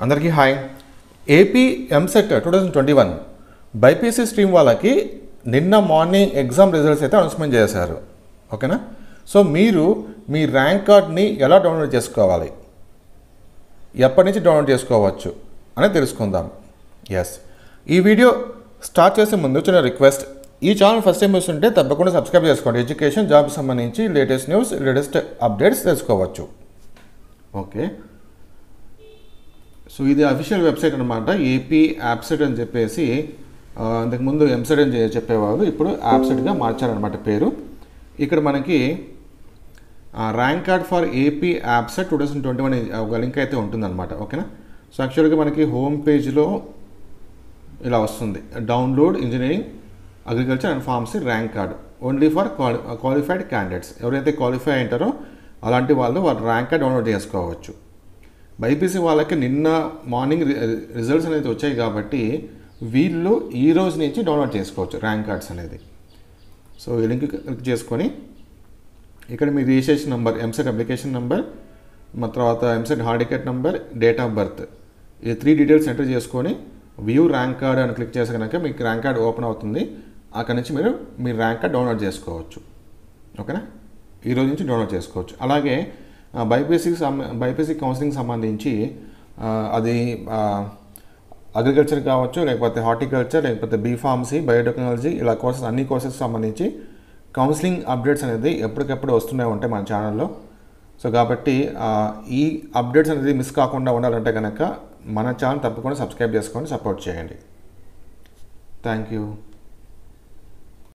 అందరికీ hi AP EAMCET two thousand twenty one BiPC stream వాళ్ళకి నిన్న మార్నింగ్ ఎగ్జామ్ రిజల్ట్స్ అయితే అనౌన్స్మెంట్ చేశారు ఓకేనా సో మీరు మీ ర్యాంక్ కార్డ్ని ఎలా డౌన్లోడ్ చేసుకోవాలి ఎప్పటి నుంచి డౌన్లోడ్ చేసుకోవచ్చు అనేది తెలుసుకుందాం ఎస్ ఈ వీడియో స్టార్ట్ చేసే ముందు చిన్న రిక్వెస్ట్ ఈ ఛానల్ ఫస్ట్ టైం చూస్తుంటే తప్పకుండా సబ్స్క్రైబ్ చేసుకోండి ఎడ్యుకేషన్ జాబ్ సంబంధించి లేటెస్ట్ న్యూస్ లేటెస్ట్ అప్డేట్స్ తెలుసుకోవచ్చు ఓకే సో ఇది అఫీషియల్ వెబ్సైట్ అనమాట ఏపీ యాప్సెట్ అని చెప్పేసి ఆ, అంతకుముందు ఎంసెట్ అని చె- చెప్పేవాళ్ళు ఇప్పుడు యాప్సెట్గా మార్చారనమాట పేరు ఇక్కడ మనకి rank card for AP EAPCET two thousand twenty one ఒక లింక్ అయితే ఉంటుందన్నమాట ఓకేనా సో యాక్చువల్గా మనకి హోమ్ పేజ్లో ఇలా వస్తుంది download engineering agriculture and pharmacy rank card only for quali qualified candidates ఎవరైతే క్వాలిఫై అయింటారో అలాంటి వాళ్ళు వాళ్ళ ర్యాంక్ కార్డ్ డౌన్లోడ్ చేసుకోవచ్చు బైపీసీ వాళ్ళకి నిన్న మార్నింగ్ రి- రిజల్ట్స్ అనేది వచ్చాయి కాబట్టి వీళ్ళు ఈ రోజు నుంచి డౌన్లోడ్ చేసుకోవచ్చు ర్యాంక్ కార్డ్స్ అనేది సో ఈ లింక్ క్లిక్ చేసుకొని ఇక్కడ మీ registration number EAMCET application number మా తర్వాత EAMCET hall ticket number date of birth ఈ త్రీ డీటెయిల్స్ ఎంటర్ చేసుకొని వ్యూ ర్యాంక్ కార్డ్ అని క్లిక్ చేస్తే కనుక మీకు ర్యాంక్ కార్డ్ ఓపెన్ అవుతుంది అక్కడ నుంచి మీరు మీ ర్యాంక్ కార్డ్ డౌన్లోడ్ చేసుకోవచ్చు ఓకేనా ఈ రోజు నుంచి డౌన్లోడ్ చేసుకోవచ్చు అలాగే బైపీసీకి సంబ బైపీసీ కౌన్సిలింగ్ సంబంధించి ఆ, అది అగ్రికల్చర్ కావచ్చు లేకపోతే హార్టికల్చర్ లేకపోతే బీఫార్మసీ బయోటెక్నాలజీ ఇలా కోర్సెస్ అన్ని కోర్సెస్ సంబంధించి కౌన్సిలింగ్ అప్డేట్స్ అనేది ఎప్పటికప్పుడు వస్తూనే ఉంటాయి మన ఛానల్లో సో కాబట్టి ఆ, ఈ అప్డేట్స్ అనేది మిస్ కాకుండా ఉండాలంటే కనుక మన ఛానల్ తప్పకుండా సబ్స్క్రైబ్ చేసుకొని సపోర్ట్ చేయండి థ్యాంక్ యూ